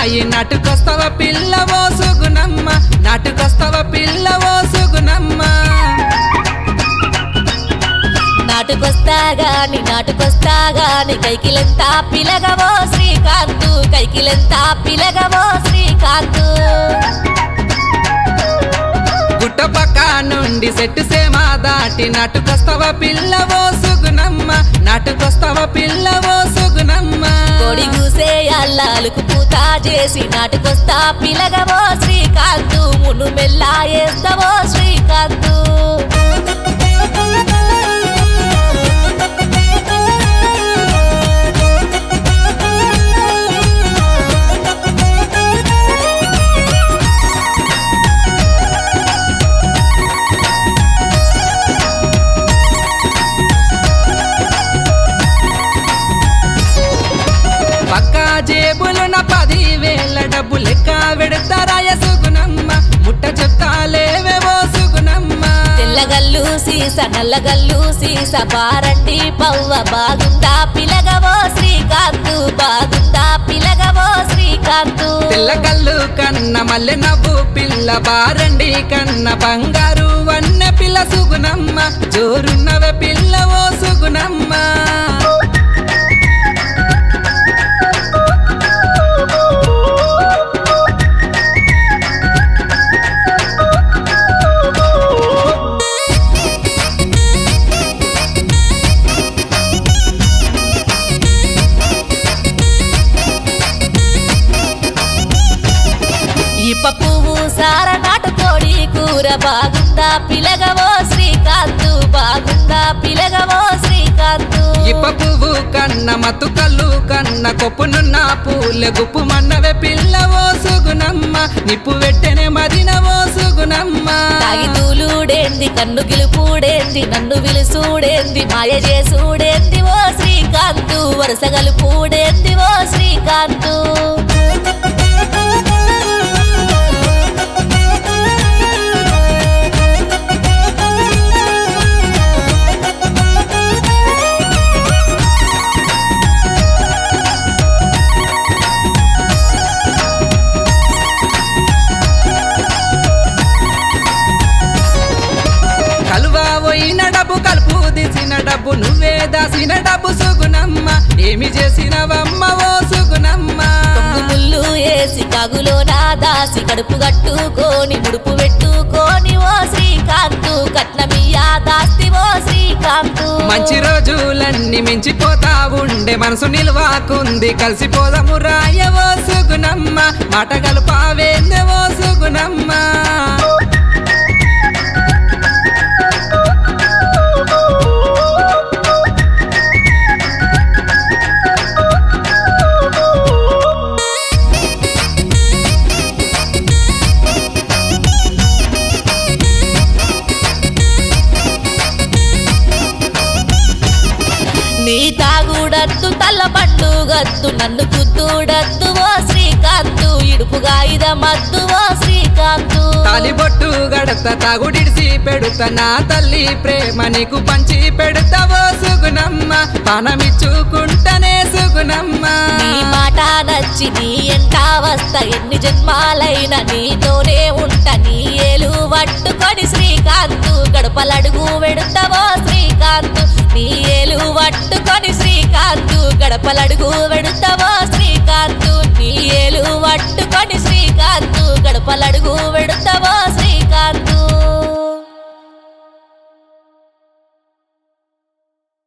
అమ్మాయి నాటుకొస్తావ పిల్లవో సుగుణమ్మ నాటుకొస్తావ పిల్లవో సుగుణమ్మ నాటుకొస్తా గాని నాటుకొస్తా గాని కైకిలెంత పిలగవో శ్రీకాంతు కైకిలెంత పిలగవో శ్రీకాంతు గుట్ట పక్క నుండి సెట్టు సేమ దాటి నాటుకొస్తావ పిల్లవో సుగుణమ్మ నాటుకొస్తావ పిల్లవో సుగుణమ్మ కోడి గూసే అల్లాలకు పూత చేసి నాటుకొస్తా పిలగవో శ్రీకాంతు మును మెల్లా వేస్తావో శ్రీకాంతు పక్క జేబులున పదివేల డబ్బు లెక్క పెడతారాయ సుగుణమ్మ ముట్ట చెప్తాలేవేవో సుగుణమ్మ తెల్లగల్లు సీస నల్లగల్లు సీస పారండి పవ్వ బాగుందా పిలగవో శ్రీకాంతు బాగుందా పిలగవో శ్రీకాంతు పిల్లకల్లు కన్న మల్లె నవ్వు పిల్ల బారండి కన్న బంగారు వన్న పిల్ల సుగుణమ్మ జోరున్నవ పిల్లవో సుగుణమ్మ ఇప్ప పువ్వు సార నాటుకోడి కూర బాగుందా పిలగవో శ్రీకాంతు బాగుందా పిలగవో శ్రీకాంతు ఇప్ప పువ్వు కన్న మత్తు కల్లు కన్న కొప్పునున్న పూలె గుప్పు మన్నవే పిల్లవో సుగుణమ్మ నిప్పు వెట్టెనే మదినవో సుగుణమ్మ తాగి తూలుడేంది కన్ను గిలుపుడేంది నన్ను విలుసుడేంది మాయ చేసుడేంది ఓ శ్రీకాంతు వరుస గలుపుడేంది ఓ శ్రీకాంతు కలువా పోయిన డబ్బు కలుపు తీసిన డబ్బు నువ్వే దాసిన డబ్బు సుగుణమ్మ ఏమి చేసినవమ్మ ఓ సుగుణమ్మ కొంగు ముళ్ళు వేసి కాగులో నా దాసి కడుపు కట్టుకోని ముడుపు పెట్టుకోని ఓ శ్రీకాంతు కట్నమియా దాస్తి ఓ శ్రీకాంతు మంచి రోజులన్నీ మించిపోతా ఉండే మనసు నిల్వాకుంది కలిసిపోదాము రాయవో సుగుణమ్మ మాట కలుపావేందెవో సుగుణమ్మ నీ తాగుడత్తు తల్ల పండుగత్తు నన్ను కుత్తుడత్తు ఓ శ్రీకాంతు ఇడుపుగా ఇదమద్దు ఓ శ్రీకాంతు తాలిబొట్టు గడత తాగుడిడిసి పెడుతా నా తల్లి ప్రేమ నీకు పంచి పెడతావో సుగుణమ్మ పానమిచ్చుకుంటనే సుగుణమ్మ నీ మాట నచ్చి నీ ఎంట వస్తా ఎన్ని జన్మాలైన నీతోనే ఉంట నీ ఏలు పట్టుకొని శ్రీకాంతు గడపలడుగు వెడుతావో శ్రీకాంతు నీ ఏలు పట్టుకొని శ్రీకాంతు గడపలడుగు వెడుతావో శ్రీ